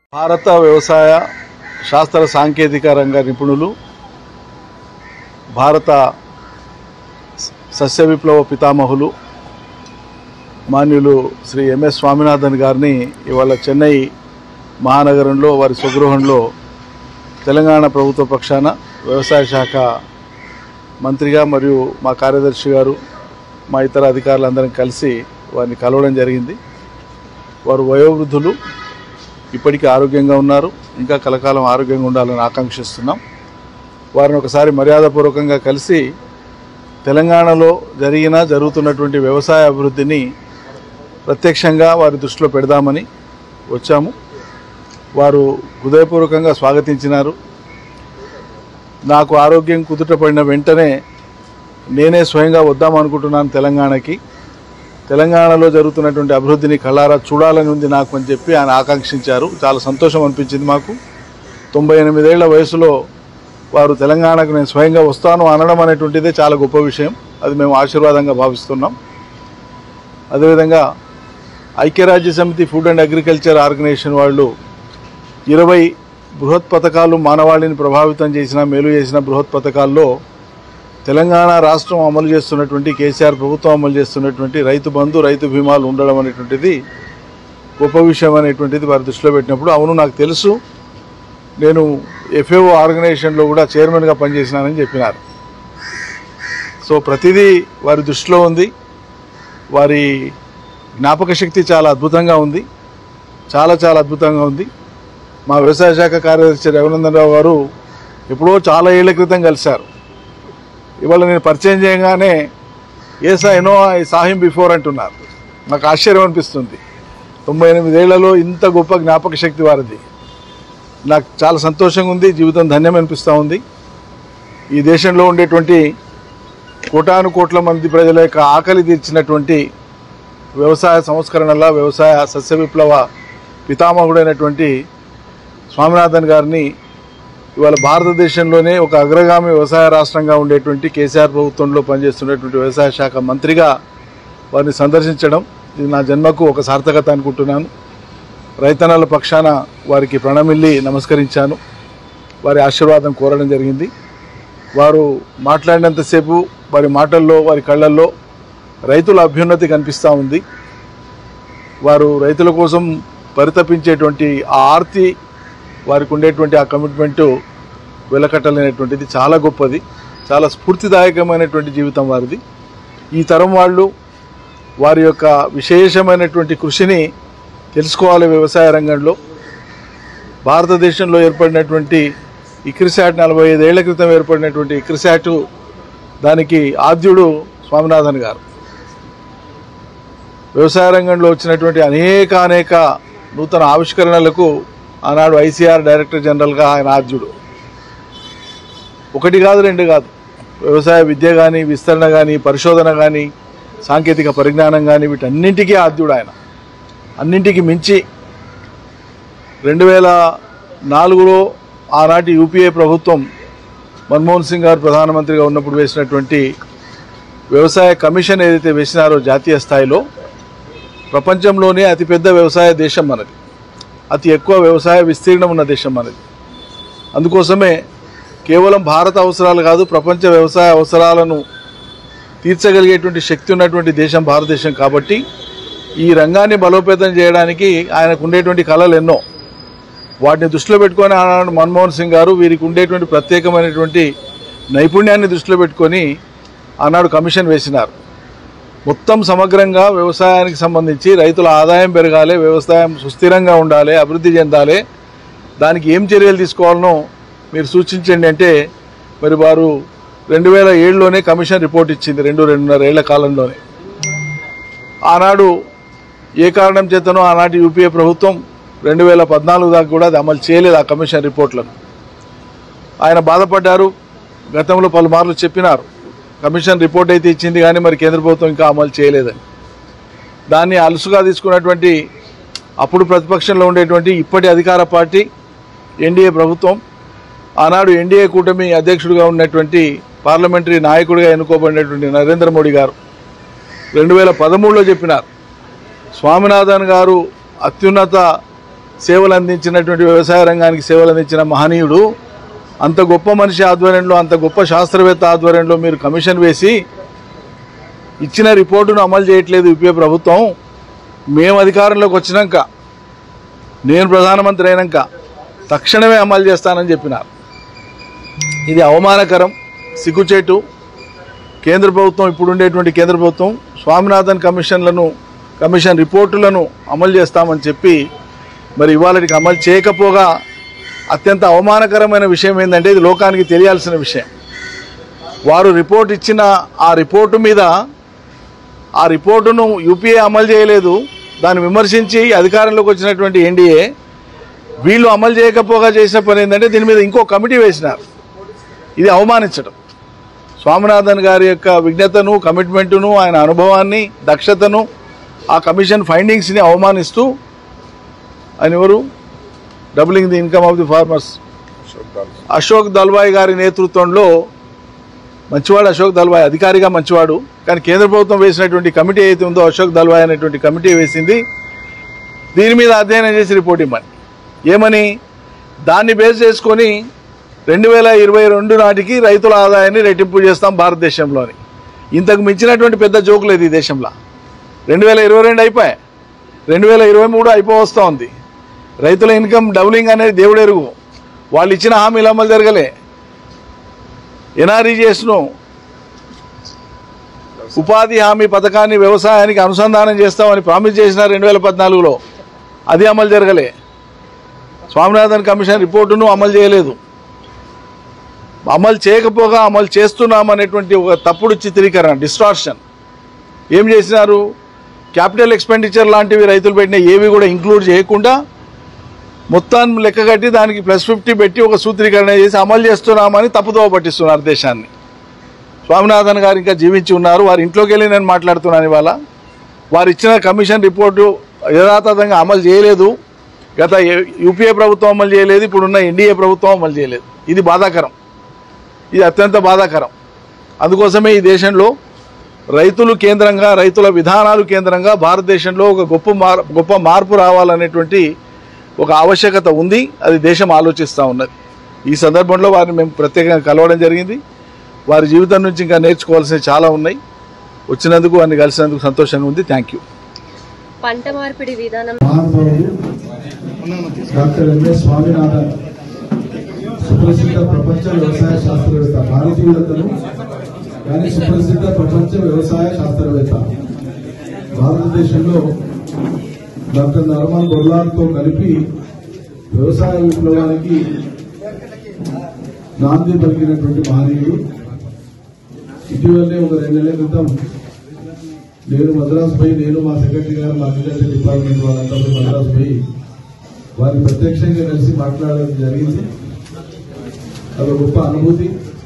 భారత వ్యవసాయ శాస్త్ర సాంకేతిక రంగ నిపుణులు భారత స- సస్య విప్లవ పితామహులు మాన్యులు శ్రీ ఎంఎస్ స్వామినాథన్ గారిని ఇవాళ చెన్నై మహానగరంలో వారి స్వగృహంలో తెలంగాణ ప్రభుత్వ పక్షాన వ్యవసాయ శాఖ మంత్రిగా మరియు మా కార్యదర్శి గారు మా ఇతర అధికారులందరం కలిసి వారిని కలవడం జరిగింది వారు వయోవృద్ధులు ఇప్పటికీ ఆరోగ్యంగా ఉన్నారు ఇంకా కలకాలం ఆరోగ్యంగా ఉండాలని ఆకాంక్షిస్తున్నాం వారిని ఒకసారి మర్యాదపూర్వకంగా కలిసి తెలంగాణలో జరిగిన జరుగుతున్నటువంటి వ్యవసాయ అభివృద్ధిని ప్రత్యక్షంగా వారి దృష్టిలో పెడదామని వచ్చాము వారు హృదయపూర్వకంగా స్వాగతించినారు నాకు ఆరోగ్యం కుదుటపడిన వెంటనే నేనే స్వయంగా వద్దామనుకుంటున్నాను తెలంగాణకి తెలంగాణలో జరుగుతున్నటువంటి అభివృద్ధిని కళ్ళారా చూడాలని ఉంది నాకు అని చెప్పి ఆయన ఆకాంక్షించారు చాలా సంతోషం అనిపించింది మాకు తొంభై ఎనిమిదేళ్ల వయసులో వారు తెలంగాణకు నేను స్వయంగా వస్తాను అనడం అనేటువంటిదే చాలా గొప్ప విషయం అది మేము ఆశీర్వాదంగా భావిస్తున్నాం అదేవిధంగా ఐక్యరాజ్య సమితి ఫుడ్ అండ్ అగ్రికల్చర్ ఆర్గనైజేషన్ వాళ్ళు ఇరవై బృహత్ పథకాలు మానవాళిని ప్రభావితం చేసిన మేలు చేసిన బృహత్ పథకాల్లో తెలంగాణ రాష్ట్రం అమలు చేస్తున్నటువంటి కేసీఆర్ ప్రభుత్వం అమలు చేస్తున్నటువంటి రైతు బంధు రైతు బీమాలు ఉండడం అనేటువంటిది గొప్ప విషయం అనేటువంటిది వారి దృష్టిలో పెట్టినప్పుడు అవును నాకు తెలుసు నేను ఎఫ్ఏఓ ఆర్గనైజేషన్లో కూడా చైర్మన్గా పనిచేసినానని చెప్పినారు సో ప్రతిదీ వారి దృష్టిలో ఉంది వారి జ్ఞాపక శక్తి చాలా అద్భుతంగా ఉంది చాలా చాలా అద్భుతంగా ఉంది మా వ్యవసాయ శాఖ కార్యదర్శి రఘునందన్ రావు గారు ఎప్పుడో చాలా ఏళ్ల క్రితం కలిశారు ఇవాళ నేను పరిచయం చేయగానే yes I know I saw him before అంటున్నారు నాకు ఆశ్చర్యం అనిపిస్తుంది తొంభై ఎనిమిదేళ్లలో ఇంత గొప్ప జ్ఞాపక శక్తి వారిది నాకు చాలా సంతోషంగా ఉంది జీవితం ధన్యం అనిపిస్తూ ఉంది ఈ దేశంలో ఉండేటువంటి కోటాను కోట్ల మంది ప్రజల యొక్క ఆకలి తీర్చినటువంటి వ్యవసాయ సంస్కరణల వ్యవసాయ సస్య విప్లవ పితామహుడైనటువంటి స్వామినాథన్ గారిని ఇవాళ భారతదేశంలోనే ఒక అగ్రగామి వ్యవసాయ రాష్ట్రంగా ఉండేటువంటి కేసీఆర్ ప్రభుత్వంలో పనిచేస్తున్నటువంటి వ్యవసాయ శాఖ మంత్రిగా వారిని సందర్శించడం ఇది నా జన్మకు ఒక సార్థకత అనుకుంటున్నాను రైతన్నల పక్షాన వారికి ప్రణమిల్లి నమస్కరించాను వారి ఆశీర్వాదం కోరడం జరిగింది వారు మాట్లాడినంతసేపు వారి మాటల్లో వారి కళ్ళల్లో రైతుల అభ్యున్నతి కనిపిస్తూ ఉంది వారు రైతుల కోసం పరితపించేటువంటి ఆ ఆర్తి వారికి ఉండేటువంటి ఆ కమిట్మెంటు వెలకట్టలేనటువంటిది చాలా గొప్పది చాలా స్ఫూర్తిదాయకమైనటువంటి జీవితం వారిది ఈ తరం వాళ్ళు వారి యొక్క విశేషమైనటువంటి కృషిని తెలుసుకోవాలి వ్యవసాయ రంగంలో భారతదేశంలో ఏర్పడినటువంటి ఇక్రిసాట్ నలభై ఐదేళ్ల క్రితం ఏర్పడినటువంటి ఇక్రిసాట్ దానికి ఆద్యుడు స్వామినాథన్ గారు వ్యవసాయ రంగంలో వచ్చినటువంటి అనేక అనేక నూతన ఆవిష్కరణలకు ఆనాడు ఐసీఆర్ డైరెక్టర్ జనరల్గా ఆయన ఆద్యుడు ఒకటి కాదు రెండు కాదు వ్యవసాయ విద్య కానీ విస్తరణ కానీ పరిశోధన కానీ సాంకేతిక పరిజ్ఞానం కానీ వీటన్నింటికీ ఆద్యుడు ఆయన అన్నింటికి మించి రెండు వేల నాలుగులో ఆనాటి యూపీఏ ప్రభుత్వం మన్మోహన్ సింగ్ గారు ప్రధానమంత్రిగా ఉన్నప్పుడు వేసినటువంటి వ్యవసాయ కమిషన్ ఏదైతే వేసినారో జాతీయ స్థాయిలో ప్రపంచంలోనే అతిపెద్ద వ్యవసాయ దేశం మనది అతి ఎక్కువ వ్యవసాయ విస్తీర్ణం ఉన్న దేశం మనది అందుకోసమే కేవలం భారత అవసరాలు కాదు ప్రపంచ వ్యవసాయ అవసరాలను తీర్చగలిగేటువంటి శక్తి ఉన్నటువంటి దేశం భారతదేశం కాబట్టి ఈ రంగాన్ని బలోపేతం చేయడానికి ఆయనకు ఉండేటువంటి కళలు ఎన్నో వాటిని దృష్టిలో పెట్టుకొని ఆనాడు మన్మోహన్ సింగ్ గారు వీరికి ఉండేటువంటి ప్రత్యేకమైనటువంటి నైపుణ్యాన్ని దృష్టిలో పెట్టుకొని ఆనాడు కమిషన్ వేసినారు మొత్తం సమగ్రంగా వ్యవసాయానికి సంబంధించి రైతుల ఆదాయం పెరగాలి వ్యవసాయం సుస్థిరంగా ఉండాలి అభివృద్ధి చెందాలి దానికి ఏం చర్యలు తీసుకోవాలనో మీరు సూచించండి అంటే మరి వారు రెండు వేల ఏడులోనే కమిషన్ రిపోర్ట్ ఇచ్చింది రెండు రెండున్నర ఏళ్ల కాలంలోనే ఆనాడు ఏ కారణం చేతనో ఆనాటి యూపీఏ ప్రభుత్వం రెండు వేల పద్నాలుగు దాకా కూడా అది అమలు చేయలేదు ఆ కమిషన్ రిపోర్ట్లను ఆయన బాధపడ్డారు గతంలో పలుమార్లు చెప్పినారు కమిషన్ రిపోర్ట్ అయితే ఇచ్చింది కానీ మరి కేంద్ర ప్రభుత్వం ఇంకా అమలు చేయలేదని దాన్ని అలుసుగా తీసుకున్నటువంటి అప్పుడు ప్రతిపక్షంలో ఉండేటువంటి ఇప్పటి అధికార పార్టీ ఎన్డీఏ ప్రభుత్వం ఆనాడు ఎన్డీఏ కూటమి అధ్యక్షుడిగా ఉన్నటువంటి పార్లమెంటరీ నాయకుడిగా ఎన్నుకోబడినటువంటి నరేంద్ర మోడీ గారు రెండు వేల పదమూడులో చెప్పినారు స్వామినాథన్ గారు అత్యున్నత సేవలు అందించినటువంటి వ్యవసాయ రంగానికి సేవలు అందించిన మహనీయుడు అంత గొప్ప మనిషి ఆధ్వర్యంలో అంత గొప్ప శాస్త్రవేత్త ఆధ్వర్యంలో మీరు కమిషన్ వేసి ఇచ్చిన రిపోర్టును అమలు చేయట్లేదు యూపీఏ ప్రభుత్వం మేము అధికారంలోకి వచ్చినాక నేను ప్రధానమంత్రి అయినాక తక్షణమే అమలు చేస్తానని చెప్పినారు ఇది అవమానకరం సిగ్గుచేటు కేంద్ర ప్రభుత్వం ఇప్పుడు ఉండేటువంటి కేంద్ర ప్రభుత్వం స్వామినాథన్ కమిషన్లను కమిషన్ రిపోర్టులను అమలు చేస్తామని చెప్పి మరి ఇవాళకి అమలు చేయకపోగా అత్యంత అవమానకరమైన విషయం ఏంటంటే ఇది లోకానికి తెలియాల్సిన విషయం వారు రిపోర్ట్ ఇచ్చిన ఆ రిపోర్టు మీద ఆ రిపోర్టును యూపీఏ అమలు చేయలేదు దాన్ని విమర్శించి అధికారంలోకి వచ్చినటువంటి ఎన్డీఏ వీళ్ళు అమలు చేయకపోగా చేసిన పని ఏంటంటే దీని మీద ఇంకో కమిటీ వేసినారు ఇది అవమానించడం స్వామినాథన్ గారి యొక్క విజ్ఞతను కమిట్మెంటును ఆయన అనుభవాన్ని దక్షతను ఆ కమిషన్ ఫైండింగ్స్ని అవమానిస్తూ ఆయన ఎవరు doubling the income of the farmers Ashok Dalwai గారి నేతృత్వంలో మంచివాడు అశోక్ దల్వాయ్ అధికారిగా మంచివాడు కానీ కేంద్ర ప్రభుత్వం వేసినటువంటి కమిటీ అయితే ఉందో అశోక్ దల్వాయ్ అనేటువంటి కమిటీ వేసింది దీని మీద అధ్యయనం చేసి రిపోర్ట్ ఇమ్మని ఏమని దాన్ని బేస్ చేసుకొని రెండు వేల ఇరవై రెండు నాటికి రైతుల ఆదాయాన్ని రెట్టింపు చేస్తాం భారతదేశంలోని ఇంతకు మించినటువంటి పెద్ద జోకు లేదు ఈ దేశంలో రెండు వేల ఇరవై రెండు అయిపోయాయి రెండు వేల ఇరవై మూడు అయిపోవస్తూ ఉంది రైతుల ఇన్కమ్ డబులింగ్ అనేది దేవుడు ఎరుగు వాళ్ళు ఇచ్చిన హామీలు అమలు జరగలే ఎన్ఆర్ఈజిఎస్ను ఉపాధి హామీ పథకాన్ని వ్యవసాయానికి అనుసంధానం చేస్తామని ప్రామిస్ చేసిన రెండు వేల పద్నాలుగులో అది అమలు జరగలే స్వామినాథన్ కమిషన్ రిపోర్టును అమలు చేయలేదు అమలు చేయకపోగా అమలు చేస్తున్నామనేటువంటి ఒక తప్పుడు చిత్రీకరణ డిస్టార్షన్ ఏం చేసినారు క్యాపిటల్ ఎక్స్పెండిచర్ లాంటివి రైతులు పెట్టిన ఏవి కూడా ఇంక్లూడ్ చేయకుండా మొత్తం లెక్క కట్టి దానికి ప్లస్ ఫిఫ్టీ పెట్టి ఒక సూత్రీకరణ చేసి అమలు చేస్తున్నామని తప్పుదోవ పట్టిస్తున్నారు దేశాన్ని స్వామినాథన్ గారు ఇంకా జీవించి ఉన్నారు వారి ఇంట్లోకి వెళ్ళి నేను మాట్లాడుతున్నాను ఇవాళ వారు ఇచ్చిన కమిషన్ రిపోర్టు యథాతథంగా అమలు చేయలేదు గత ఏ- యూపీఏ ప్రభుత్వం అమలు చేయలేదు ఇప్పుడున్న ఎన్డీఏ ప్రభుత్వం అమలు చేయలేదు ఇది బాధాకరం ఇది అత్యంత బాధాకరం అందుకోసమే ఈ దేశంలో రైతులు కేంద్రంగా రైతుల విధానాలు కేంద్రంగా భారతదేశంలో ఒక గొప్ప మార్ గొప్ప మార్పు రావాలనేటువంటి ఒక ఆవశ్యకత ఉంది అది దేశం ఆలోచిస్తూ ఉన్నది ఈ సందర్భంలో వారిని మేము ప్రత్యేకంగా కలవడం జరిగింది వారి జీవితం నుంచి ఇంకా నేర్చుకోవాల్సినవి చాలా ఉన్నాయి వచ్చినందుకు వారిని కలిసినందుకు సంతోషంగా ఉంది థ్యాంక్ యూ పంట మార్పిడి విధానం మహానుభావుడు డాక్టర్ ఎంఎస్ స్వామినాథన్ సుప్రసిద్ధ ప్రపంచ వ్యవసాయ శాస్త్రవేత్త భారతీయులతను కానీ సుప్రసిద్ధ ప్రపంచ వ్యవసాయ శాస్త్రవేత్త భారతదేశంలో డాక్టర్ నర్మన్ బొల్లార్తో కలిపి వ్యవసాయ విప్లవానికి నాంది పలికినటువంటి మహనీయుడు ఇటీవలనే ఒక రెండు నెలల క్రితం నేను మద్రాసు పోయి నేను మా సెక్రటరీ గారు మా అగ్రికల్చర్ డిపార్ట్మెంట్ వాళ్ళంతా పోయి మద్రాసు పోయి వారిని ప్రత్యక్షంగా కలిసి మాట్లాడడం జరిగింది అదొక గొప్ప అనుభూతి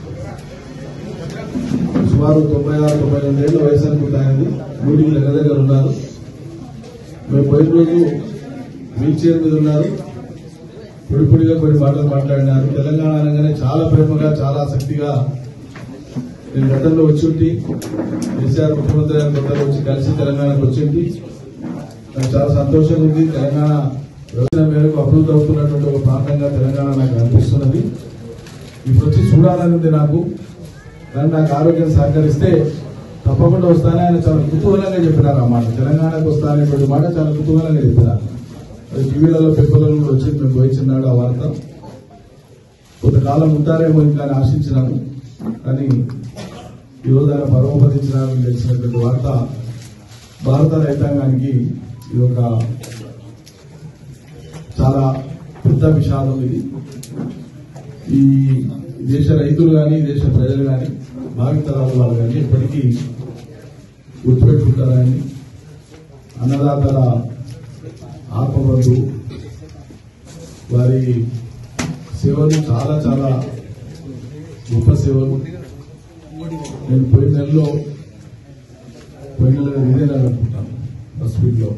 సుమారు తొంభై ఆరు తొంభై రెండు ఏళ్ళ వయసు అనుకుంటా ఆయనది నూటికి దగ్గర దగ్గర ఉన్నారు మేము పోయిన రోజు వీల్ చైర్ మీద ఉన్నారు పొడి పొడిగా కొన్ని మాటలు మాట్లాడినారు తెలంగాణ అనగానే చాలా ప్రేమగా చాలా ఆసక్తిగా నేను గతంలో వచ్చి కేసీఆర్ ముఖ్యమంత్రి గారి కొత్తలో వచ్చి కలిసి తెలంగాణకు వచ్చింది నాకు చాలా సంతోషంగా ఉంది తెలంగాణ యోజన మేరకు అభివృద్ధి అవుతున్నటువంటి ఒక ప్రాంతంగా తెలంగాణ నాకు అనిపిస్తున్నది ఇప్పుడు వచ్చి చూడాలని ఉంది నాకు కానీ నాకు ఆరోగ్యం సహకరిస్తే తప్పకుండా వస్తానే ఆయన చాలా కుతూహలంగా చెప్పినారు ఆ మాట తెలంగాణకు వస్తాననేటువంటి మాట చాలా కుతూహలంగా చెప్పినారు అది టీవీలలో పేపర్లలో కూడా వచ్చి మేము పోయించినాడు ఆ వార్త కొంతకాలం ఉంటారేమో ఇంకా అని ఆశించినాను కానీ ఈరోజు ఆయన పరమపదించడానికి తెలిసినటువంటి వార్త భారత రైతాంగానికి ఇది ఒక చాలా పెద్ద విషాదం ఇది ఈ దేశ రైతులు కానీ దేశ ప్రజలు కానీ భావితరాల వాళ్ళు కానీ ఎప్పటికీ గుర్తుపెట్టుకుంటారని అన్నదాతల ఆత్మబంధు వారి సేవలు చాలా చాలా గొప్ప సేవలు నేను పోయిన నెలలో పోయిన నెల ఇదే నెల అనుకుంటాను ఫస్ట్ వీక్ లో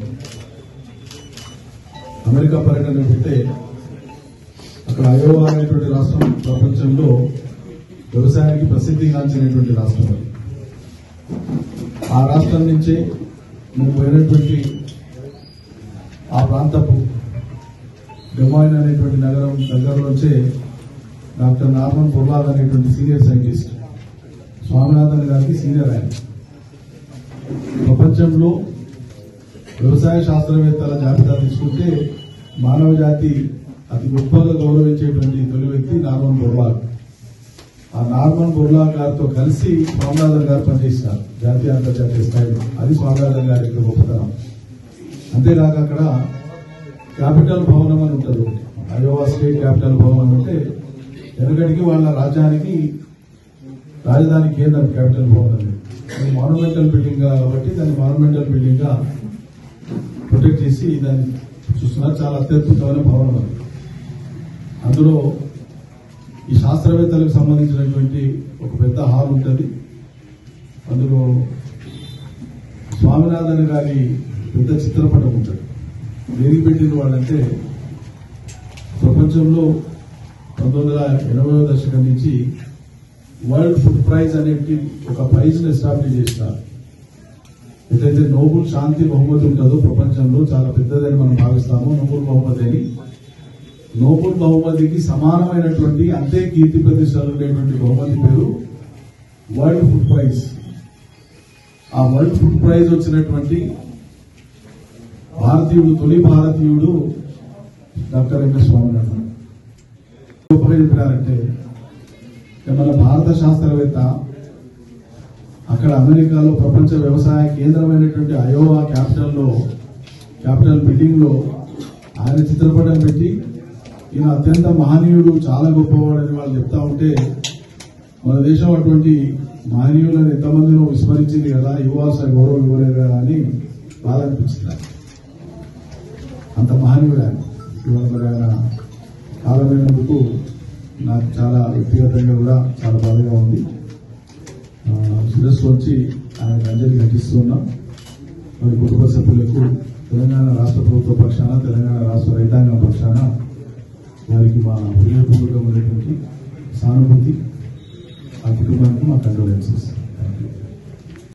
అమెరికా పర్యటన పెడితే అక్కడ అయోవా అనేటువంటి రాష్ట్రం ప్రపంచంలో వ్యవసాయానికి ప్రసిద్ధిగాంచినటువంటి రాష్ట్రం అది ఆ రాష్ట్రం నుంచే నేను పోయినటువంటి ఆ ప్రాంతపు డెమాయిన్ అనేటువంటి నగరం దగ్గరలోంచే డాక్టర్ నార్మన్ బొర్లాగ్ అనేటువంటి సీనియర్ సైంటిస్ట్ స్వామినాథన్ గారికి సీనియర్ ఆయన ప్రపంచంలో వ్యవసాయ శాస్త్రవేత్తల జాబితా తీసుకుంటే మానవ జాతి అతి గొప్పగా గౌరవించేటువంటి తొలి వ్యక్తి నార్మన్ బొర్లాగ్ ఆ నార్మన్ బొర్లాగ్ గారితో కలిసి స్వామినాథన్ గారు పనిచేసినారు జాతీయ అంతర్జాతీయ స్థాయిలో అది స్వామినాథన్ గారి యొక్క గొప్పతనం అంతేకాక అక్కడ క్యాపిటల్ భవనం అని ఉంటుంది ఒకటి. అయోవా స్టేట్ క్యాపిటల్ భవనం అంటే వెనకటికి వాళ్ళ రాజ్యానికి రాజధాని కేంద్రం క్యాపిటల్ భవన్ అది అది మానుమెంటల్ బిల్డింగ్ కాబట్టి దాన్ని మానుమెంటల్ బిల్డింగ్ గా ప్రొటెక్ట్ చేసి దాన్ని చూస్తున్నారు చాలా అత్యద్భుతమైన భవనం అది అందులో ఈ శాస్త్రవేత్తలకు సంబంధించినటువంటి ఒక పెద్ద హాల్ ఉంటుంది అందులో స్వామినాథన్ గారి పెద్ద చిత్రపటం ఉంటుంది దేనికి పెట్టిన వాళ్ళంటే ప్రపంచంలో పంతొమ్మిది వందల ఎనభై దశకం నుంచి వరల్డ్ ఫుడ్ ప్రైజ్ అనేది ఒక ప్రైజ్ ని ఎస్టాబ్లిష్ చేసినారు ఏదైతే నోబుల్ శాంతి బహుమతి ఉంటుందో ప్రపంచంలో చాలా పెద్దదని మనం భావిస్తాము నోబుల్ బహుమతి అని నోబుల్ బహుమతికి సమానమైనటువంటి అంతే కీర్తి ప్రతిష్టలు ఉండేటువంటి బహుమతి పేరు వరల్డ్ ఫుడ్ ప్రైజ్ ఆ వరల్డ్ ఫుడ్ ప్రైజ్ వచ్చినటువంటి భారతీయుడు తొలి భారతీయుడు డాక్టర్ ఎంఎస్ స్వామినాథన్ గొప్పగా చెప్పినారంటే ఇక మన భారత శాస్త్రవేత్త అక్కడ అమెరికాలో ప్రపంచ వ్యవసాయ కేంద్రమైనటువంటి అయోవా క్యాపిటల్లో క్యాపిటల్ బిల్డింగ్ లో ఆయన చిత్రపటం పెట్టి ఈయన అత్యంత మహనీయుడు చాలా గొప్పవాడని వాళ్ళు చెప్తా ఉంటే మన దేశం అటువంటి మహనీయులను ఎంతమందినో విస్మరించింది కదా ఇవ్వాల్సిన గౌరవం ఇవ్వలేదు కదా అని బాధ అనిపించింది నాకు. అంత మహనీయుడు ఆయన ఇవాళ మరి ఆయన కాలమైనందుకు నాకు చాలా వ్యక్తిగతంగా కూడా చాలా బాధగా ఉంది ఆ, శిరస్సు వచ్చి ఆయన అంజలి ఘటిస్తున్నాం మరి కుటుంబ సభ్యులకు తెలంగాణ రాష్ట్ర ప్రభుత్వ పక్షాన తెలంగాణ రాష్ట్ర రైతాంగం పక్షాన వారికి మా హృదయపూర్వకమైనటువంటి సానుభూతి ఆ కుటుంబానికి మా కండోలెన్సెస్